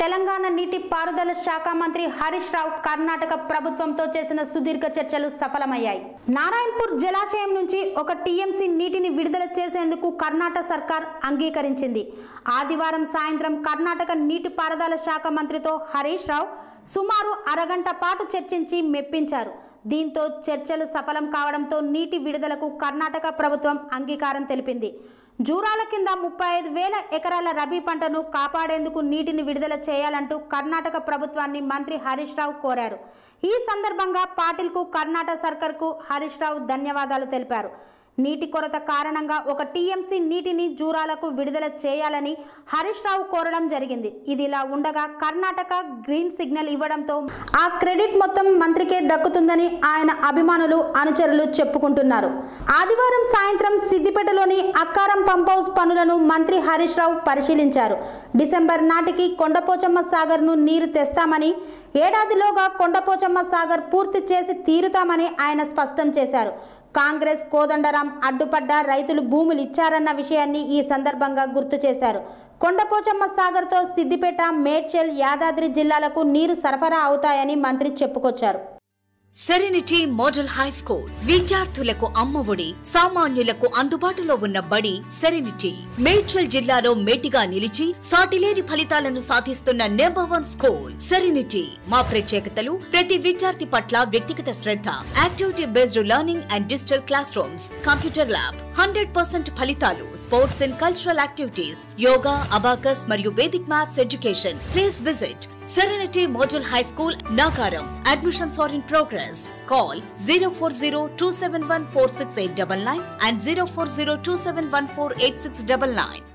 తెలంగాణ నీటి పారుదల శాఖ మంత్రి హరీష్ రావు కర్ణాటక ప్రభుత్వంతో చేసిన సుదీర్ఘ చర్చలు సఫలమయ్యాయి నారాయణపూర్ జలాశయం నుంచి ఒక టీఎంసీ నీటిని విడుదల చేసేందుకు కర్ణాటక సర్కార్ అంగీకరించింది ఆదివారం సాయంత్రం కర్ణాటక నీటిపారుదల శాఖ మంత్రితో హరీష్ రావు సుమారు అరగంట పాటు చర్చించి మెప్పించారు దీంతో చర్చలు సఫలం కావడంతో నీటి విడుదలకు కర్ణాటక ప్రభుత్వం అంగీకారం తెలిపింది జూరాల కింద ముప్పై ఐదు వేల ఎకరాల రబీ పంటను కాపాడేందుకు నీటిని విడుదల చేయాలంటూ కర్ణాటక ప్రభుత్వాన్ని మంత్రి హరీష్ రావు కోరారు ఈ సందర్భంగా పాటిల్కు కర్ణాటక సర్కార్కు హరీష్ రావు ధన్యవాదాలు తెలిపారు నీటి కొరత కారణంగా ఒక టీఎంసీ నీటిని జూరాలకు విడుదల చేయాలని హరీష్ రావు కోరడం జరిగింది ఇది ఇలా ఉండగా కర్ణాటక గ్రీన్ సిగ్నల్ ఇవ్వడంతో ఆ క్రెడిట్ మొత్తం మంత్రికే దక్కుతుందని ఆయన అభిమానులు అనుచరులు చెప్పుకుంటున్నారు ఆదివారం సాయంత్రం సిద్దిపేటలోని అక్కారం పంప్ హౌస్ పనులను మంత్రి హరీష్ రావు పరిశీలించారు డిసెంబర్ నాటికి కొండపోచమ్మ సాగర్ను నీరు తెస్తామని ఏడాదిలోగా కొండపోచమ్మ సాగర్ పూర్తి చేసి తీరుతామని ఆయన స్పష్టం చేశారు కాంగ్రెస్ కోదండరాం అడ్డుపడ్డ రైతులు భూములు ఇచ్చారన్న విషయాన్ని ఈ సందర్భంగా గుర్తు చేశారు కొండపోచమ్మ సాగర్తో సిద్దిపేట మేడ్చల్ యాదాద్రి జిల్లాలకు నీరు సరఫరా అవుతాయని మంత్రి చెప్పుకొచ్చారు సెరెనిటీ మోడల్ హై స్కూల్ విద్యార్థులకు అమ్మఒడి సామాన్యులకు అందుబాటులో ఉన్న బడి సెరెనిటీ మేడ్చల్ జిల్లాలో మేటిగా నిలిచి సాటిలేని ఫలితాలను సాధిస్తున్న నెంబర్ వన్ స్కూల్ సెరెనిటీ మా ప్రత్యేకతలు ప్రతి విద్యార్థి పట్ల వ్యక్తిగత శ్రద్ధ activity based learning and digital class rooms computer lab hundred percent ఫలితాలు sports and cultural activities yoga abacus మరియు Vedic maths education please visit Serenity Model High School, Nagaram. Admissions are in progress. Call 040 and 040